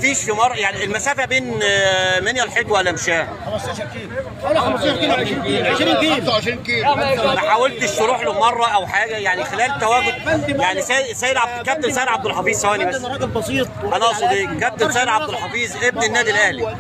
فيش في مره يعني المسافه بين آه، منيا الحيط والمشاه 15 كيلو ولا 15 كيلو 20 كيلو 20 كيلو 25 كيلو ما حاولتش تروح له مره او حاجه يعني خلال تواجد يعني سيد سيد عبد كابتن سيد عبد الحفيظ ثواني بس انا راجل بسيط انا اقصد ايه كابتن سيد عبد الحفيظ ابن النادي الاهلي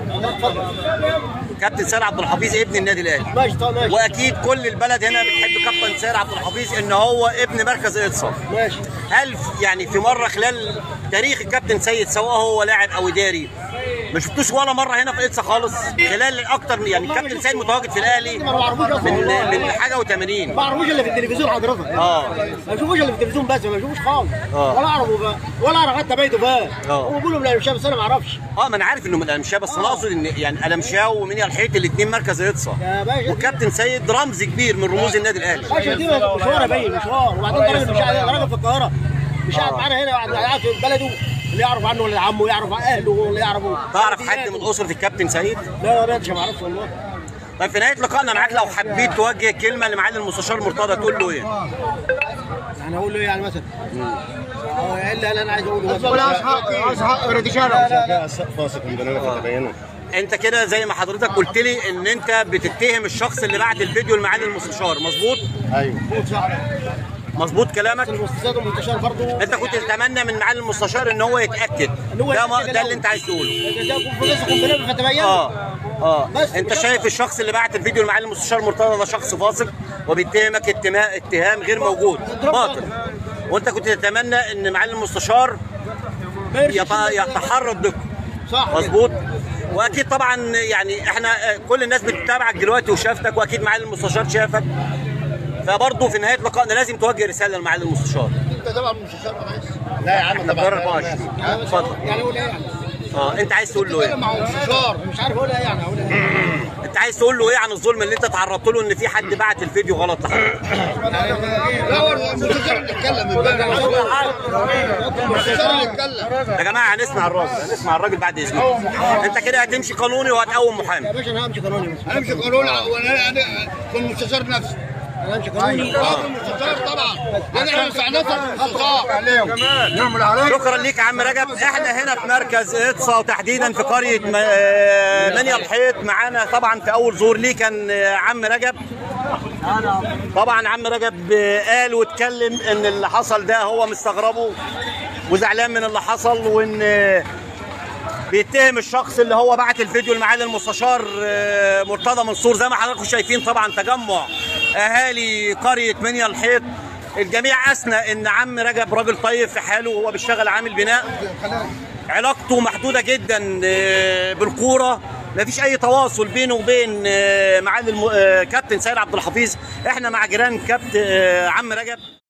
كابتن سيد عبد الحفيظ ابن النادي الاهلي ماشي طب ماشي واكيد كل البلد هنا بتحب كابتن سيد عبد الحفيظ ان هو ابن مركز اقصى ماشي هل في- يعني في مره خلال تاريخ الكابتن سيد سواء هو لاعب او اداري ما شفتوش ولا مره هنا في اقصى خالص خلال اكتر يعني الكابتن سيد متواجد في الاهلي ما بعرفوش اصلا من والله. من حاجه و80 ما بعرفوش الا في التلفزيون حضرتك اه ما بشوفوش الا في التلفزيون بس ما بشوفوش خالص آه. ولا اعرفه بقى ولا اعرف حتى بيته بقى آه. هم بيقولوا من الشام بس انا ما اعرفش اه ما انا عارف انه من الامشاه بس انا اقصد ان يعني الامشاه ومنيا الحيط الاثنين مركز اقصى يا باشا وكابتن سيد رمز كبير من رموز النادي الاهلي باشا دي مشوار يا باين مشوار وبعدين ده راجل مش قاعد ده راجل في القاهره مش قاعد معانا هنا قاعد قاعد في بلده اللي يعرف عنه ولا عمه يعرف عن اهله واللي يعرفه تعرف حد من اسره الكابتن سيد؟ لا لا مش ما اعرفش والله طيب في نهايه لقائنا معاك لو حبيت توجه كلمه لمعالي المستشار مرتضى تقول له ايه؟ يعني اقول له ايه يعني مثلا اه الا اللي انا عايز اقوله مثلا ولا حق حق ردي فاسق من بنات تبينه انت كده زي ما حضرتك قلت لي ان انت بتتهم الشخص اللي بعت الفيديو لمعالي المستشار مظبوط؟ ايوه مظبوط كلامك؟ المستشار والمستشار برضه انت كنت تتمنى من معالي المستشار ان هو يتاكد إن هو ده ما يتأكد ده اللي انت عايز تقوله ده كونفرنس قنبله فتبين اه اه بس انت مش شايف الشخص اللي بعت الفيديو لمعالي المستشار مرتضى ده شخص فاسق وبيتهمك اتهام اتهام غير موجود باطل وانت كنت تتمنى ان معالي المستشار ما يرشدش يت- يتحرى الدقه صح كده. مظبوط واكيد طبعا يعني احنا آه، كل الناس بتتابعك دلوقتي وشافتك واكيد معالي المستشار شافك فبرضه في نهايه لقائنا لازم توجه رساله لمعالي المستشار انت تبع المستشار رئيس لا يا عم احنا في 24 اتفضل يعني اقول ايه يعني اه انت عايز تقول له تتكلم ايه؟ مع المستشار مش عارف اقول ايه يعني اقول ايه انت عايز تقول له ايه عن الظلم اللي انت تعرضت له ان في حد بعت الفيديو غلط لحضرتك؟ لا هو المستشار اللي اتكلم امبارح المستشار اللي اتكلم يا جماعه هنسمع الراجل هنسمع الراجل بعد اذنك انت كده هتمشي قانوني وهتقوم محامي يا باشا انا همشي قانوني بس انا مش قانون وانا انا في المستشار نفسه انا همشي قانوني اه في المستشار طبعا لان احنا مساعدتنا في المستشار نعمل عليك شكرا ليك يا عم رجب احنا هنا في مركز اقصى وتحديدا في قريه م- آه، منيا الحيط معانا طبعا في اول ظهور ليه كان آه، عم رجب طبعا عم رجب آه، قال واتكلم ان اللي حصل ده هو مستغربه وزعلان من اللي حصل وان آه، بيتهم الشخص اللي هو بعت الفيديو لمعالي المستشار آه، مرتضى منصور زي ما حضراتكم شايفين طبعا تجمع اهالي قريه منيا الحيط الجميع اثنى ان عم رجب راجل طيب في حاله وهو بيشتغل عامل بناء علاقته محدوده جدا آه، بالكوره مفيش اي تواصل بينه وبين آه، معالي الم- آه، كابتن سيد عبد الحفيظ احنا مع جيران كابتن آه، عم رجب